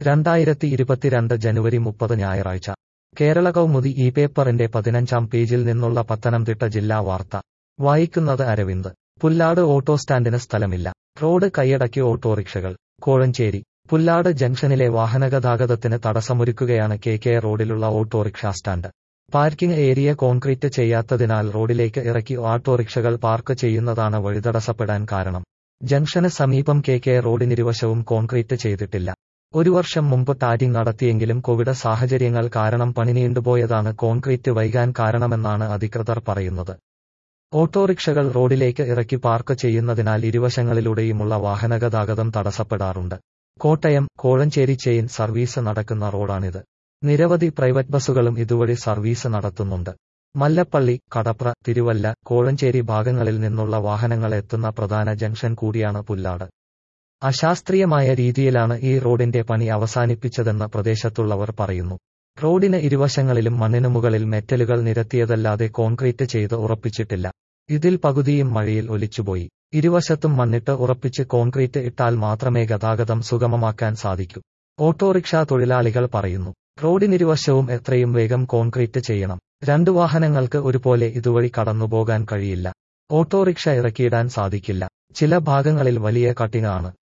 രണ്ടായിരത്തി ഇരുപത്തിരണ്ട് ജനുവരി മുപ്പത് ഞായറാഴ്ച കേരള കൗമുദി ഈ പേപ്പറിന്റെ പതിനഞ്ചാം പേജിൽ നിന്നുള്ള പത്തനംതിട്ട ജില്ലാ വാർത്ത വായിക്കുന്നത് അരവിന്ദ് പുല്ലാട് ഓട്ടോ സ്റ്റാൻഡിന് സ്ഥലമില്ല റോഡ് കൈയടക്കി ഓട്ടോറിക്ഷകൾ കോഴഞ്ചേരി പുല്ലാട് ജംഗ്ഷനിലെ വാഹനഗതാഗതത്തിന് തടസ്സമൊരുക്കുകയാണ് കെ കെ റോഡിലുള്ള autorickshaw stand parking area concrete ചെയ്യാത്തതിനാൽ റോഡിലേക്ക് ഇറക്കി ഓട്ടോറിക്ഷകൾ പാർക്ക് ചെയ്യുന്നതാണ് വഴിതടസ്സപ്പെടാൻ കാരണം ജംഗ്ഷന് സമീപം കെ കെ റോഡിനിരുവശവും കോൺക്രീറ്റ് ചെയ്തിട്ടില്ല ഒരു വർഷം മുമ്പ് ടാരിംഗ് നടത്തിയെങ്കിലും കോവിഡ് സാഹചര്യങ്ങൾ കാരണം പണി നീണ്ടുപോയതാണ് കോൺക്രീറ്റ് വൈകാൻ കാരണമെന്നാണ് അധികൃതർ പറയുന്നത് ഓട്ടോറിക്ഷകൾ റോഡിലേക്ക് ഇറക്കി പാർക്ക് ചെയ്യുന്നതിനാൽ ഇരുവശങ്ങളിലൂടെയുമുള്ള വാഹനഗതാഗതം തടസ്സപ്പെടാറുണ്ട് കോട്ടയം കോഴഞ്ചേരി ചെയിൻ സർവീസ് നടക്കുന്ന റോഡാണിത് നിരവധി പ്രൈവറ്റ് ബസ്സുകളും ഇതുവഴി സർവീസ് നടത്തുന്നുണ്ട് മല്ലപ്പള്ളി കടപ്ര തിരുവല്ല കോഴഞ്ചേരി ഭാഗങ്ങളിൽ നിന്നുള്ള വാഹനങ്ങൾ എത്തുന്ന പ്രധാന ജംഗ്ഷൻ കൂടിയാണ് പുല്ലാട് അശാസ്ത്രീയമായ രീതിയിലാണ് ഈ റോഡിന്റെ പണി അവസാനിപ്പിച്ചതെന്ന് പ്രദേശത്തുള്ളവർ പറയുന്നു റോഡിന് ഇരുവശങ്ങളിലും മണ്ണിനു മുകളിൽ മെറ്റലുകൾ നിരത്തിയതല്ലാതെ കോൺക്രീറ്റ് ചെയ്ത് ഉറപ്പിച്ചിട്ടില്ല ഇതിൽ പകുതിയും മഴയിൽ ഒലിച്ചുപോയി ഇരുവശത്തും മണ്ണിട്ട് ഉറപ്പിച്ച് കോൺക്രീറ്റ് ഇട്ടാൽ മാത്രമേ ഗതാഗതം സുഗമമാക്കാൻ സാധിക്കൂ ഓട്ടോറിക്ഷ തൊഴിലാളികൾ പറയുന്നു റോഡിനിരുവശവും എത്രയും വേഗം കോൺക്രീറ്റ് ചെയ്യണം രണ്ടു വാഹനങ്ങൾക്ക് ഒരുപോലെ ഇതുവഴി കടന്നുപോകാൻ കഴിയില്ല ഓട്ടോറിക്ഷ ഇറക്കിയിടാൻ സാധിക്കില്ല ചില ഭാഗങ്ങളിൽ വലിയ കട്ടിങ് ആണ്